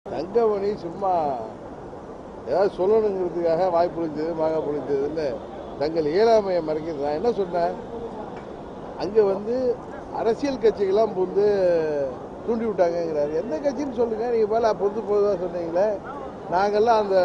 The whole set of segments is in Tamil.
தங்கமணி சும்மா ஏதாவது சொல்லணுங்கிறதுக்காக வாய் புளிஞ்சது மாங்காய் புளிஞ்சதுன்னு தங்கள் இயலாமையை மறைக்கிறது நான் என்ன சொன்னேன் அங்கே வந்து அரசியல் கட்சிகள்லாம் வந்து தூண்டி விட்டாங்கங்கிறாரு எந்த கட்சின்னு சொல்லுங்க நீங்கள் மேலே பொது பொதுவாக சொன்னீங்களே நாங்கள்லாம் அந்த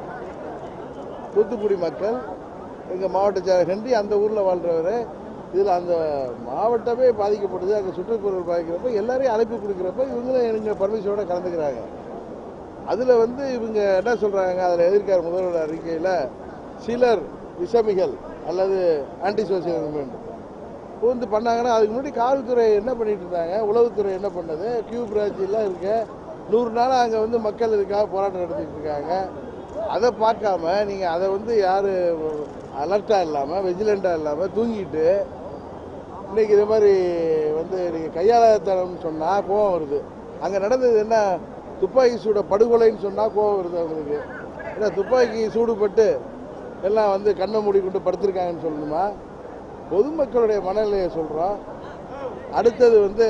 தூத்துக்குடி மக்கள் எங்கள் மாவட்ட செயலர் ஹென்றி அந்த ஊரில் வாழ்கிறவர் இதில் அந்த மாவட்டமே பாதிக்கப்படுது அங்கே சுற்றுச்சூழல் பாதிக்கிறப்ப எல்லாரையும் அழைப்பு கொடுக்குறப்ப இவங்களும் எங்கள் பர்மிஷனோட கலந்துக்கிறாங்க அதில் வந்து இவங்க என்ன சொல்கிறாங்க அதில் எதிர்க்கார் முதல்வர் அறிக்கையில் சிலர் விஷமிகள் அல்லது ஆன்டி சோசியல் மூமெண்ட் வந்து பண்ணாங்கன்னா அதுக்கு முன்னாடி காவல்துறை என்ன பண்ணிட்டு இருந்தாங்க உளவுத்துறை என்ன பண்ணது கியூ பிரான்ச் எல்லாம் இருக்கு நூறு நாள் அங்கே வந்து மக்கள் இதுக்காக போராட்டம் நடத்திட்டு இருக்காங்க அதை பார்க்காம நீங்கள் அதை வந்து யார் அலர்ட்டாக இல்லாமல் வெஜிலண்ட்டாக இல்லாமல் தூங்கிட்டு இன்னைக்கு இது மாதிரி வந்து நீங்கள் கையாளத்தனம்னு சொன்னால் கோவம் வருது அங்கே நடந்தது என்ன துப்பாக்கி சூட படுகொலைன்னு சொன்னால் கோவம் வருது அவங்களுக்கு ஏன்னா துப்பாக்கி சூடுபட்டு எல்லாம் வந்து கண்ணை மூடிக்கொண்டு படுத்திருக்காங்கன்னு சொல்லணுமா பொதுமக்களுடைய மனநிலையை சொல்கிறோம் அடுத்தது வந்து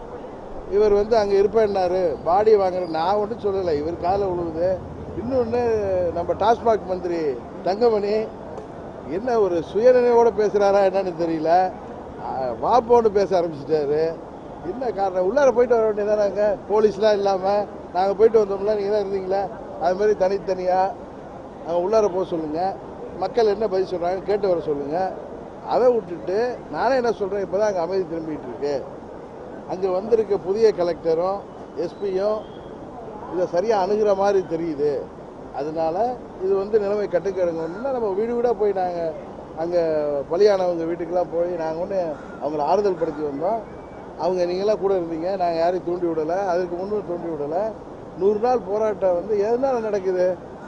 இவர் வந்து அங்கே இருப்பேன்னாரு பாடி வாங்குற நான் ஒன்றும் சொல்லலை இவர் காலை விழுவுது இன்னொன்று நம்ம டாஸ்மாக் மந்திரி தங்கமணி என்ன ஒரு சுயநினைவோட பேசுகிறாரா என்னன்னு தெரியல வாப்போன்னு பேச ஆரம்பிச்சிட்டாரு என்ன காரணம் உள்ளார போயிட்டு வர வேண்டியதானாங்க போலீஸ்லாம் இல்லாமல் நாங்கள் போயிட்டு வந்தோம்ல நீங்கள் தான் இருந்தீங்களா அது மாதிரி தனித்தனியாக அங்கே உள்ளார போக சொல்லுங்கள் மக்கள் என்ன பதில் சொல்கிறாங்க கேட்டு வர சொல்லுங்கள் அதை விட்டுட்டு நானே என்ன சொல்கிறேன் இப்போ தான் அங்கே அமைதி திரும்பிட்டு இருக்கு அங்கே வந்திருக்க புதிய கலெக்டரும் எஸ்பியும் இதை சரியாக அணுகிற மாதிரி தெரியுது அதனால இது வந்து நிலைமை கட்டுக்கடங்கணும்னா நம்ம வீடு வீடாக போய் நாங்கள் அங்கே பலியானவங்க வீட்டுக்கெல்லாம் போய் நாங்கள் ஒன்று அவங்கள ஆறுதல் படுத்தி வந்தோம் அவங்க நீங்களாம் கூட இருந்தீங்க நாங்கள் யாரையும் தூண்டி விடலை அதுக்கு முன்னும் தூண்டி விடலை நூறு நாள் போராட்டம் வந்து எதனால நடக்குது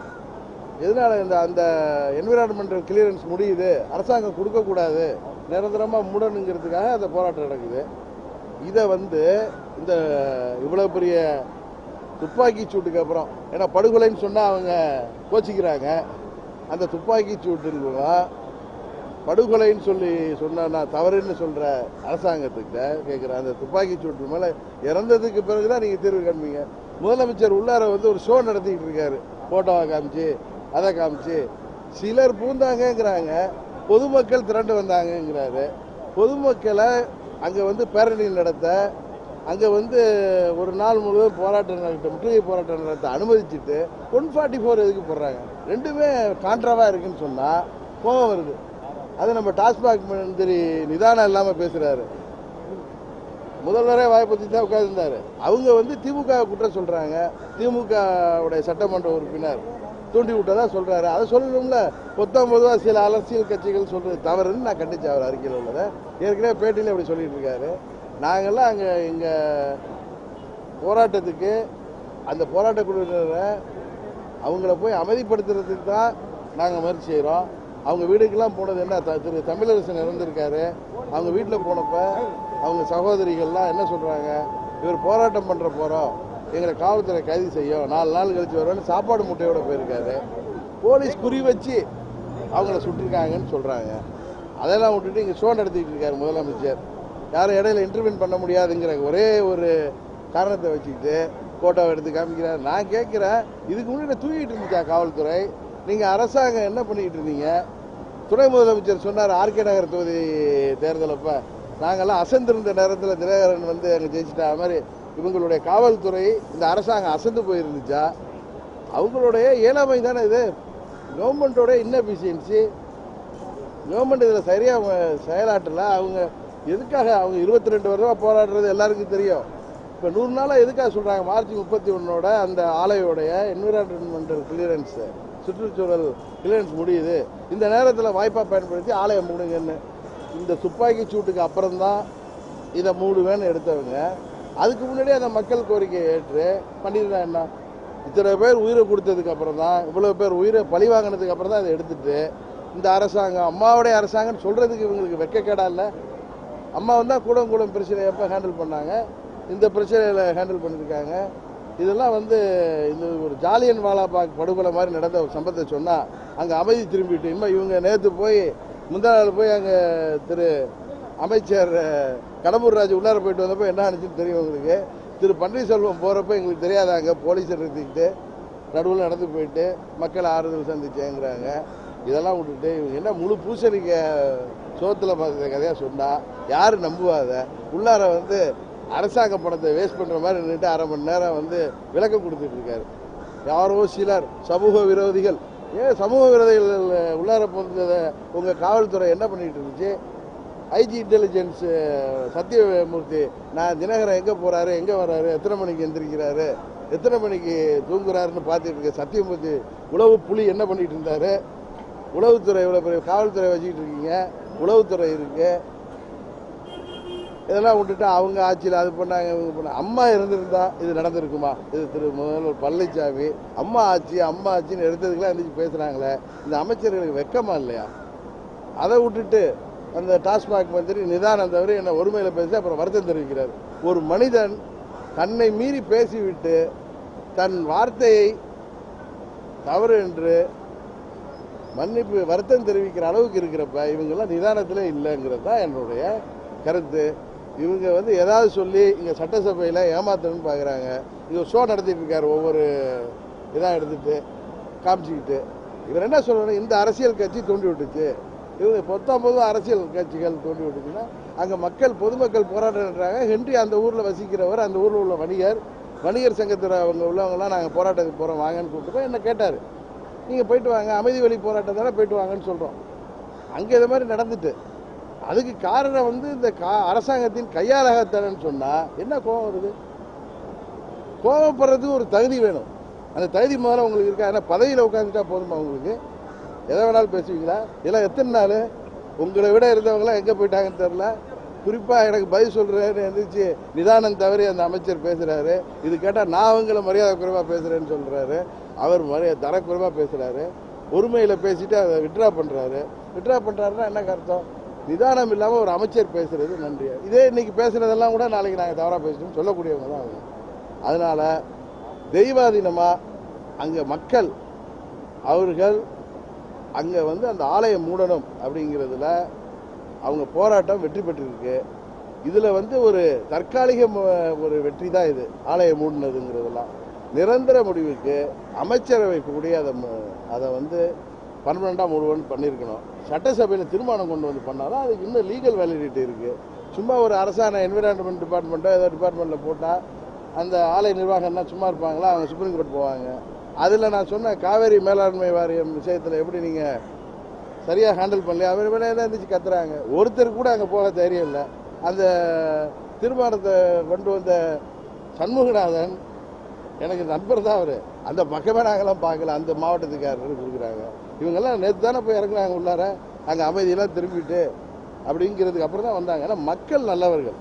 எதனால இந்த அந்த என்விரான்மெண்டல் கிளியரன்ஸ் முடியுது அரசாங்கம் கொடுக்கக்கூடாது நிரந்தரமாக மூடணுங்கிறதுக்காக அந்த போராட்டம் நடக்குது இதை வந்து இந்த இவ்வளோ பெரிய துப்பாக்கி சூட்டுக்கு அப்புறம் ஏன்னா படுகொலைன்னு சொன்னால் அவங்க கோச்சிக்கிறாங்க அந்த துப்பாக்கி சூட்டுலாம் படுகொலைன்னு சொல்லி சொன்னா நான் தவறுன்னு சொல்கிற அரசாங்கத்துக்கிட்ட கேட்குறேன் அந்த துப்பாக்கி சூட்டு மேலே இறந்ததுக்கு பிறகு தான் நீங்கள் தீர்வு காண்பீங்க முதலமைச்சர் உள்ளார வந்து ஒரு ஷோ நடத்திக்கிட்டு இருக்காரு ஃபோட்டோவை காமிச்சு அதை காமிச்சு சிலர் பூந்தாங்கங்கிறாங்க பொதுமக்கள் திரண்டு வந்தாங்கங்கிறாரு பொதுமக்களை அங்கே வந்து பேரணி நடத்த அங்கே வந்து ஒரு நாள் முழுவதும் போராட்டம் நடத்த முற்றுகை போராட்டம் நடத்த அனுமதிச்சுட்டு ஒன் ஃபார்ட்டி ஃபோர் எதுக்கு போடுறாங்க ரெண்டுமே கான்ட்ராவாக இருக்குன்னு சொன்னால் கோபம் வருது அது நம்ம டாஸ்மாக் மந்திரி நிதானம் இல்லாமல் பேசுகிறாரு முதல்வரே வாய்ப்பத்தி தான் உட்கார்ந்துருந்தாரு அவங்க வந்து திமுக குற்றம் சொல்றாங்க திமுக உடைய சட்டமன்ற உறுப்பினர் தூண்டி விட்டதா சொல்றாரு அதை சொல்லணும்ல பொத்தாம் பொதுவாக சில அரசியல் கட்சிகள் சொல்றது தவறுன்னு நான் கண்டிச்சேன் அவர் அறிக்கையில் உள்ளதை ஏற்கனவே பேட்டியில் அப்படி சொல்லிட்டு இருக்காரு நாங்கெல்லாம் அங்கே எங்கள் போராட்டத்துக்கு அந்த போராட்ட குழுவினரை அவங்கள போய் அமைதிப்படுத்துறதுக்கு தான் நாங்கள் முயற்சி செய்கிறோம் அவங்க வீடுக்கெல்லாம் போனது என்ன த- திரு தமிழரசன் இறந்திருக்காரு அவங்க வீட்டில் போனப்ப அவங்க சகோதரிகள்லாம் என்ன சொல்கிறாங்க இவர் போராட்டம் பண்ணுற போகிறோம் எங்களை காவல்துறை கைது செய்யும் நாலு நாள் கழிச்சு வருவோன்னு சாப்பாடு முட்டையோட போயிருக்காரு போலீஸ் குறி வச்சு அவங்கள சுட்டிருக்காங்கன்னு சொல்கிறாங்க அதெல்லாம் விட்டுட்டு இங்கே ஷோ நடத்திட்டு இருக்காரு முதலமைச்சர் யாரும் இடையில இன்டர்வியூன் பண்ண முடியாதுங்கிற ஒரே ஒரு காரணத்தை வச்சுக்கிட்டு ஃபோட்டோவை எடுத்து காமிக்கிறார் நான் கேட்குறேன் இதுக்கு முன்னாடி தூங்கிட்டு இருந்துச்சா காவல்துறை நீங்கள் அரசாங்கம் என்ன பண்ணிக்கிட்டு இருந்தீங்க துணை முதலமைச்சர் சொன்னார் ஆர்கே நகர் தொகுதி தேர்தல் அப்ப நாங்கெல்லாம் அசந்திருந்த நேரத்தில் தினகரன் வந்து அங்கே ஜெயிச்சிட்டா அது மாதிரி இவங்களுடைய காவல்துறை இந்த அரசாங்கம் அசந்து போயிருந்துச்சா அவங்களுடைய இயலாமை தானே இது கவர்மெண்ட்டோட இன்னபிஷியன்சி கவர்மெண்ட் இதில் சரியாக செயலாற்றல அவங்க எதுக்காக அவங்க இருபத்தி ரெண்டு வருஷமாக போராடுறது எல்லாருக்கும் தெரியும் இப்போ நூறு நாளாக எதுக்காக சொல்கிறாங்க மார்ச் முப்பத்தி ஒன்னோட அந்த ஆலையோடைய என்விரான்மெண்டல் கிளியரன்ஸு சுற்றுச்சூழல் கிளியரன்ஸ் முடியுது இந்த நேரத்தில் வாய்ப்பாக பயன்படுத்தி ஆலையை மூடுங்கன்னு இந்த துப்பாக்கி சூட்டுக்கு அப்புறம்தான் இதை மூடுவேன்னு எடுத்தவங்க அதுக்கு முன்னாடியே அந்த மக்கள் கோரிக்கையை ஏற்று பண்ணியிருந்தா என்ன இத்தனை பேர் உயிரை கொடுத்ததுக்கு அப்புறம் தான் இவ்வளோ பேர் உயிரை பழி வாங்கினதுக்கு அப்புறம் தான் இதை எடுத்துட்டு இந்த அரசாங்கம் அம்மாவுடைய அரசாங்கம்னு சொல்கிறதுக்கு இவங்களுக்கு வெட்கக்கேடா இல்லை அம்மா வந்தால் கூடம் கூடம் பிரச்சனை எப்போ ஹேண்டில் பண்ணாங்க இந்த பிரச்சனையில் ஹேண்டில் பண்ணியிருக்காங்க இதெல்லாம் வந்து இந்த ஒரு ஜாலியன் வாலாபாக் படுகொலை மாதிரி நடந்த ஒரு சம்பவத்தை சொன்னால் அங்கே அமைதி திரும்பிட்டு இனிமேல் இவங்க நேற்று போய் முந்தா நாள் போய் அங்கே திரு அமைச்சர் அஹ், கடம்பூர் ராஜு உள்ளார போயிட்டு வந்தப்போ என்ன ஆனிச்சுன்னு தெரியும் உங்களுக்கு திரு பன்னீர்செல்வம் போகிறப்ப எங்களுக்கு தெரியாதாங்க போலீஸை நிறுத்திக்கிட்டு நடுவில் நடந்து போயிட்டு மக்கள் ஆறுதல் சந்திச்சேங்கிறாங்க இதெல்லாம் விட்டுட்டு இவங்க என்ன முழு பூசணிக்க சோத்தில் பார்க்குற கதையாக சொன்னால் யார் நம்புவாத உள்ளார வந்து அரசாங்க பணத்தை வேஸ்ட் பண்ணுற மாதிரி நின்றுட்டு அரை மணி நேரம் வந்து விளக்கம் கொடுத்துட்டு இருக்காரு யாரோ சிலர் சமூக விரோதிகள் ஏன் சமூக விரோதிகள் உள்ளார போனதை உங்கள் காவல்துறை என்ன பண்ணிட்டு இருந்துச்சு ஐஜி இன்டெலிஜென்ஸ் சத்யமூர்த்தி நான் தினகரன் எங்கே போகிறாரு எங்கே வர்றாரு எத்தனை மணிக்கு எந்திரிக்கிறாரு எத்தனை மணிக்கு தூங்குறாருன்னு பார்த்துட்டு இருக்க சத்யமூர்த்தி உளவு புலி என்ன பண்ணிட்டு இருந்தாரு உளவுத்துறை இவ்வளோ பெரிய காவல்துறை வச்சுக்கிட்டு இருக்கீங்க உளவுத்துறை இருக்கு இதெல்லாம் விட்டுட்டு அவங்க ஆட்சியில் அது பண்ணாங்க இவங்க பண்ணாங்க அம்மா இருந்திருந்தா இது நடந்திருக்குமா இது திரு முதல்வர் பழனிசாமி அம்மா ஆட்சி அம்மா ஆட்சின்னு எடுத்ததுக்கெல்லாம் எந்திரிச்சு பேசுகிறாங்களே இந்த அமைச்சர்களுக்கு வெக்கமா இல்லையா அதை விட்டுட்டு அந்த டாஸ்மாக் மந்திரி நிதானந்தவர் என்ன ஒருமையில் பேசி அப்புறம் வருத்தம் தெரிவிக்கிறார் ஒரு மனிதன் தன்னை மீறி பேசிவிட்டு தன் வார்த்தையை தவறு என்று மன்னிப்பு வருத்தம் தெரிவிக்கிற அளவுக்கு இருக்கிறப்ப இவங்கெல்லாம் நிதானத்தில் இல்லைங்கிறது தான் என்னுடைய கருத்து இவங்க வந்து ஏதாவது சொல்லி இங்கே சட்டசபையில் ஏமாத்தணும்னு பார்க்குறாங்க இங்க ஷோ நடத்திட்டு இருக்காரு ஒவ்வொரு இதாக எடுத்துட்டு காமிச்சிக்கிட்டு இவர் என்ன சொல்லணும் இந்த அரசியல் கட்சி தூண்டி விட்டுச்சு இவங்க பத்தொம்பது அரசியல் கட்சிகள் தூண்டி விட்டுச்சுன்னா அங்கே மக்கள் பொதுமக்கள் போராட்டம்ன்றாங்க ஹென்றி அந்த ஊரில் வசிக்கிறவர் அந்த ஊரில் உள்ள வணிகர் வணிகர் சங்கத்தில் அவங்க உள்ளவங்கலாம் நாங்கள் போராட்டத்துக்கு போகிறோம் வாங்கன்னு கூப்பிட்டு போய் என்ன கேட்டார் நீங்கள் போயிட்டு வாங்க அமைதி வழி போராட்டம் தானே போயிட்டு வாங்கன்னு சொல்கிறோம் அங்கே இது மாதிரி நடந்துட்டு அதுக்கு காரணம் வந்து இந்த கா அரசாங்கத்தின் கையாளகத்தனன்னு சொன்னால் என்ன கோபம் வருது கோபப்படுறதுக்கு ஒரு தகுதி வேணும் அந்த தகுதி முதல்ல உங்களுக்கு இருக்கா ஏன்னா பதவியில் உட்காந்துட்டா போதுமா உங்களுக்கு எதை வேணாலும் பேசுவீங்களா இதெல்லாம் எத்தனை நாள் உங்களை விட இருந்தவங்களாம் எங்கே போயிட்டாங்கன்னு தெரில குறிப்பாக எனக்கு பதில் சொல்கிறேன்னு எந்திரிச்சு நிதானம் தவறி அந்த அமைச்சர் பேசுகிறாரு இது கேட்டால் நான் அவங்கள மரியாதை குறைவாக பேசுகிறேன்னு சொல்கிறாரு அவர் மரியாதை தரக்குறைவாக பேசுகிறாரு ஒருமையில் பேசிட்டு அதை விட்ரா பண்ணுறாரு விட்ரா பண்ணுறாருன்னா என்ன அர்த்தம் நிதானம் இல்லாமல் ஒரு அமைச்சர் பேசுறது நன்றி இதே இன்னைக்கு பேசுனதெல்லாம் கூட நாளைக்கு நாங்கள் தவறாக பேசிட்டோம் சொல்லக்கூடியவங்க தான் அவங்க அதனால தெய்வாதீனமாக அங்கே மக்கள் அவர்கள் அங்கே வந்து அந்த ஆலயம் மூடணும் அப்படிங்கிறதுல அவங்க போராட்டம் வெற்றி பெற்றிருக்கு இதில் வந்து ஒரு தற்காலிக ம- ஒரு வெற்றி தான் இது ஆலயம் மூடினதுங்கிறதெல்லாம் நிரந்தர முடிவுக்கு அமைச்சரவை கூடி அதை ம- அதை வந்து பர்மனெண்ட்டாக மூடுவோன்னு பண்ணியிருக்கணும் சட்டசபையில் தீர்மானம் கொண்டு வந்து பண்ணாலும் அதுக்கு இன்னும் லீகல் வேலிடிட்டி இருக்குது சும்மா ஒரு அரசாணை என்விரான்மெண்ட் டிபார்ட்மெண்ட்டோ ஏதோ டிபார்ட்மெண்ட்டில் போட்டால் அந்த ஆலை நிர்வாகம்னா சும்மா இருப்பாங்களா அவங்க சுப்ரீம் கோர்ட் போவாங்க அதில் நான் சொன்ன காவேரி மேலாண்மை வாரியம் விஷயத்தில் எப்படி நீங்கள் சரியாக ஹேண்டில் பண்ணல அவர் வேணா இருந்துச்சு கத்துறாங்க ஒருத்தர் கூட அங்கே போக தைரியம் இல்லை அந்த தீர்மானத்தை கொண்டு வந்த சண்முகநாதன் எனக்கு நண்பர் தான் அவர் அந்த பக்கமே நாங்களாம் பார்க்கல அந்த மாவட்டத்துக்காரர்கள் கொடுக்குறாங்க இவங்கெல்லாம் நேற்று தானே போய் இறங்குனாங்க உள்ளார அங்கே அமைதியெல்லாம் திரும்பிட்டு அப்படிங்கிறதுக்கு அப்புறம் தான் வந்தாங்க ஏன்னா மக்கள் நல்லவர்கள்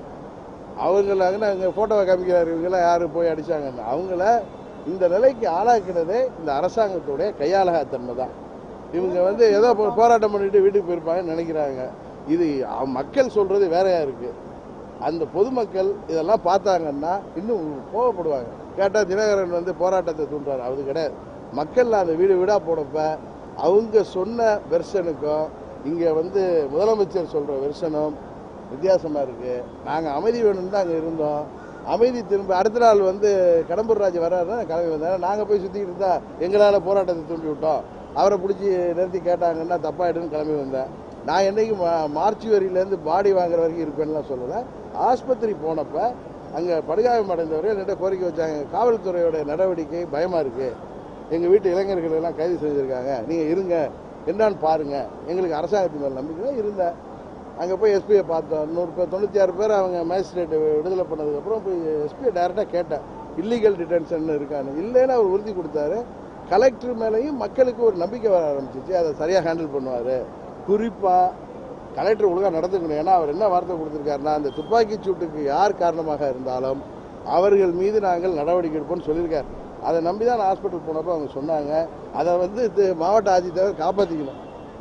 அவங்கள அங்கே ஃபோட்டோவை காமிக்கிறார் இவங்கெல்லாம் யார் போய் அடிச்சாங்கன்னு அவங்கள இந்த நிலைக்கு ஆளாக்கினதே இந்த அரசாங்கத்துடைய கையாளகத்தன்மை தான் இவங்க வந்து ஏதோ போ- போராட்டம் பண்ணிட்டு வீட்டுக்கு போயிருப்பாங்கன்னு நினைக்கிறாங்க இது அவ- மக்கள் சொல்றது வேறையா இருக்கு அந்த பொதுமக்கள் இதெல்லாம் பார்த்தாங்கன்னா இன்னும் கோவப்படுவாங்க கேட்டால் தினகரன் வந்து போராட்டத்தை தூண்டுறாரு அது கிடையாது மக்கள் அந்த வீடு வீடாக போனப்ப அவங்க சொன்ன வெர்ஷனுக்கும் இங்கே வந்து முதலமைச்சர் சொல்கிற வெர்ஷனும் வித்தியாசமாக இருக்குது நாங்கள் அமைதி வேணும்னு தான் அங்கே இருந்தோம் அமைதி திரும்ப அடுத்த நாள் வந்து கடம்பூர் ராஜ் வர்றாருன்னா கிளம்பி வந்தாங்க நாங்கள் போய் சுற்றிக்கிட்டு இருந்தா எங்களால் போராட்டத்தை தூண்டி விட்டோம் அவரை பிடிச்சி நிறுத்தி கேட்டாங்கன்னா தப்பாயிடுன்னு கிளம்பி வந்தேன் நான் என்னைக்கு மா மார்ச் வரியிலேருந்து பாடி வாங்குற வரைக்கும் இருப்பேன்லாம் சொல்லலை ஆஸ்பத்திரி போனப்ப அங்கே படுகாயம் அடைந்தவரை என்கிட்ட கோரிக்கை வச்சாங்க காவல்துறையோட நடவடிக்கை பயமாக இருக்குது எங்கள் வீட்டு இளைஞர்கள் எல்லாம் கைது செஞ்சுருக்காங்க நீங்கள் இருங்க என்னன்னு பாருங்கள் எங்களுக்கு அரசாங்கத்தின் மேல் நம்பிக்கை தான் இருந்தேன் அங்கே போய் எஸ்பியை பார்த்தோம் நூறு பேர் தொண்ணூற்றி ஆறு பேர் அவங்க மேஜிஸ்ட்ரேட் விடுதலை பண்ணதுக்கப்புறம் போய் எஸ்பியை டைரெக்டாக கேட்டேன் இல்லீகல் டிடென்ஷன் இருக்கான்னு இல்லைன்னு அவர் உறுதி கொடுத்தாரு கலெக்டர் மேலேயும் மக்களுக்கு ஒரு நம்பிக்கை வர ஆரம்பிச்சிச்சு அதை சரியாக ஹேண்டில் பண்ணுவார் குறிப்பாக கலெக்டர் ஒழுங்காக நடந்துக்கணும் ஏன்னா அவர் என்ன வார்த்தை கொடுத்துருக்காருன்னா அந்த துப்பாக்கி சூட்டுக்கு யார் காரணமாக இருந்தாலும் அவர்கள் மீது நாங்கள் நடவடிக்கை எடுப்போம்னு சொல்லியிருக்காரு அதை நம்பி தான் நான் ஹாஸ்பிட்டல் போனப்போ அவங்க சொன்னாங்க அதை வந்து இது மாவட்ட ஆட்சித்தலைவர் காப்பாற்றிக்கணும்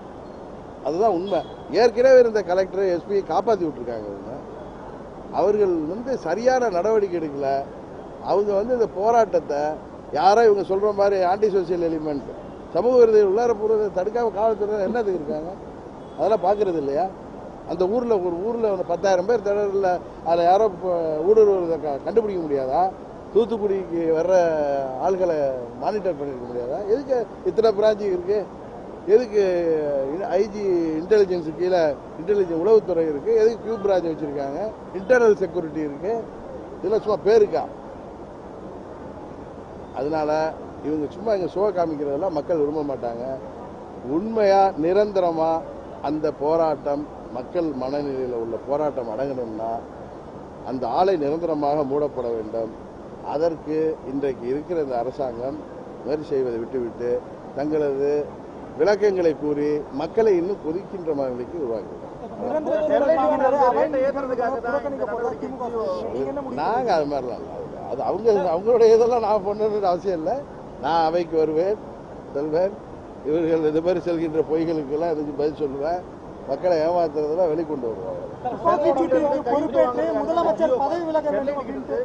அதுதான் உண்மை ஏற்கனவே இருந்த கலெக்டர் எஸ்பி காப்பாற்றி விட்டுருக்காங்க அவங்க அவர்கள் வந்து சரியான நடவடிக்கை எடுக்கல அவங்க வந்து இந்த போராட்டத்தை யாரோ இவங்க சொல்கிற மாதிரி ஆன்டி சோசியல் எலிமெண்ட் சமூக விரோதிகள் உள்ளார போகிறத தடுக்காம காவல்துறை என்னதுக்கு இருக்காங்க அதெல்லாம் பார்க்கறது இல்லையா அந்த ஊரில் ஒரு ஊரில் ஒரு பத்தாயிரம் பேர் திடலில் அதில் யாரோ இப்போ ஊடுருவதை க கண்டுபிடிக்க முடியாதா தூத்துக்குடிக்கு வர்ற ஆள்களை மானிட்டர் பண்ணிருக்க முடியாதா எதுக்கு இத்தனை பிராஞ்சி இருக்கு எதுக்கு ஐஜி இன்டெலிஜென்ஸு கீழே இன்டெலிஜென்ஸ் உளவுத்துறை இருக்கு எதுக்கு கியூ பிராஞ்ச் வச்சிருக்காங்க இன்டர்னல் செக்யூரிட்டி இருக்கு இதெல்லாம் சும்மா பேருக்கா அதனால இவங்க சும்மா இங்கே ஷோ காமிக்கிறதெல்லாம் மக்கள் விரும்ப மாட்டாங்க உண்மையா நிரந்தரமா அந்த போராட்டம் மக்கள் மனநிலையில் உள்ள போராட்டம் அடங்கணும்னா அந்த ஆலை நிரந்தரமாக மூடப்பட வேண்டும் அதற்கு இன்றைக்கு இருக்கிற இந்த அரசாங்கம் முயற்சி செய்வதை விட்டுவிட்டு தங்களது விளக்கங்களை கூறி மக்களை இன்னும் கொதிக்கின்ற நிலைக்கு உருவாக்குகிறார் நாங்க அது மாதிரிலாம் இல்லை. அது அவங்க அவங்களுடைய இதெல்லாம் நான் பண்ணணும்னு அவசியம் இல்லை நான் அவைக்கு வருவேன் செல்வேன் இவர்கள் இது மாதிரி செல்கின்ற பொய்களுக்கெல்லாம் இதுக்கு பதில் சொல்லுவேன் மக்களை ஏமாத்துறதெல்லாம் வெளிக்கொண்டு வருவாங்க துப்பாக்கிச் சூட்டுக்கு பொறுப்பேற்று முதலமைச்சர் பதவி விலக வேண்டும் அப்படின்ட்டு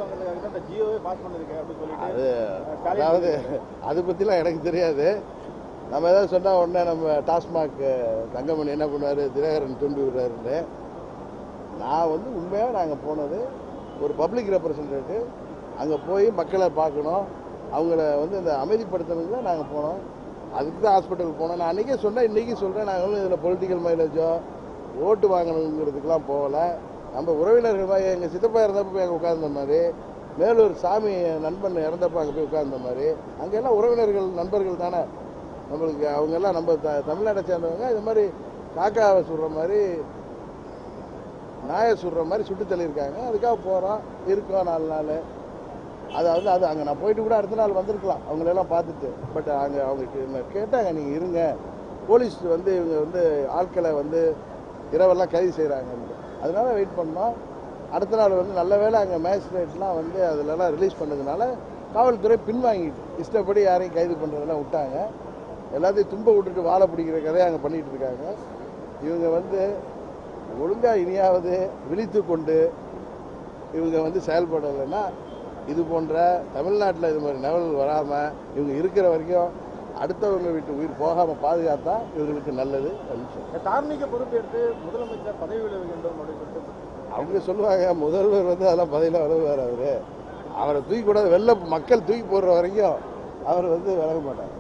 அது அதாவது அது பற்றிலாம் எனக்கு தெரியாது நம்ம ஏதாவது சொன்னால் உடனே நம்ம டாஸ்மாக் தங்கமணி என்ன பண்ணுவார் தினகரன் தூண்டி விடுறாருன்னு நான் வந்து உண்மையாக நாங்கள் போனது ஒரு பப்ளிக் ரெப்ரசன்டேட்டிவ் அங்கே போய் மக்களை பார்க்கணும் அவங்கள வந்து இந்த அமைதிப்படுத்தணுங்கள நாங்கள் போனோம் அதுக்கு தான் ஹாஸ்பிட்டலுக்கு போனோம் நான் அன்றைக்கே சொன்னேன் இன்றைக்கி சொல்கிறேன் நாங்கள் வந்து இதில் பொலிட்டிக்கல் மைலேஜோ ஓட்டு வாங்கணுங்கிறதுக்கெலாம் போகலை நம்ம உறவினர்கள் மாதிரி எங்கள் சித்தப்பா இறந்தப்ப போய் அங்கே உட்கார்ந்த மாதிரி மேலூர் சாமி நண்பன் இறந்தப்ப அங்கே போய் உட்கார்ந்த மாதிரி அங்கெல்லாம் உறவினர்கள் நண்பர்கள் தானே நம்மளுக்கு அவங்கெல்லாம் நம்ம த தமிழ்நாட்டை சேர்ந்தவங்க இது மாதிரி காக்காவை சுடுற மாதிரி நாயை சுடுற மாதிரி சுட்டு தள்ளியிருக்காங்க அதுக்காக போகிறோம் இருக்கோம் நாலு நாள் அதாவது அது அங்கே நான் போயிட்டு கூட அடுத்த நாள் வந்திருக்கலாம் அவங்களெல்லாம் பார்த்துட்டு பட் அங்கே அவங்க கே- கேட்டாங்க நீங்கள் இருங்க போலீஸ் வந்து இவங்க வந்து ஆட்களை வந்து இரவெல்லாம் கைது செய்கிறாங்க அதனால வெயிட் பண்ணோம் அடுத்த நாள் வந்து நல்ல வேளை அங்கே மேஜிஸ்ட்ரேட்லாம் வந்து அதிலலாம் ரிலீஸ் பண்ணதுனால காவல்துறை பின்வாங்கிட்டு இஷ்டப்படி யாரையும் கைது பண்ணுறதெல்லாம் விட்டாங்க எல்லாத்தையும் தும்ப விட்டுட்டு வாழை பிடிக்கிற கதையை அங்கே பண்ணிட்டு இருக்காங்க இவங்க வந்து ஒழுங்காக இனியாவது விழித்து கொண்டு இவங்க வந்து செயல்படலைன்னா இது போன்ற தமிழ்நாட்டில் இது மாதிரி நிழல் வராமல் இவங்க இருக்கிற வரைக்கும் அடுத்தவங்க வீட்டு உயிர் போகாமல் பாதுகாத்தா இவங்களுக்கு நல்லது அப்படின்னு சொல்றேன். தார்மீக பொறுப்பேற்று முதலமைச்சர் பதவி விலக வேண்டும் அப்படின்னு சொல்லிட்டு அவங்க சொல்லுவாங்க முதல்வர் வந்து அதெல்லாம் பதிலாக விலகுவார் அவர் அவரை தூக்கி கூடாது வெளில மக்கள் தூக்கி போடுற வரைக்கும் அவர் வந்து விலக மாட்டார்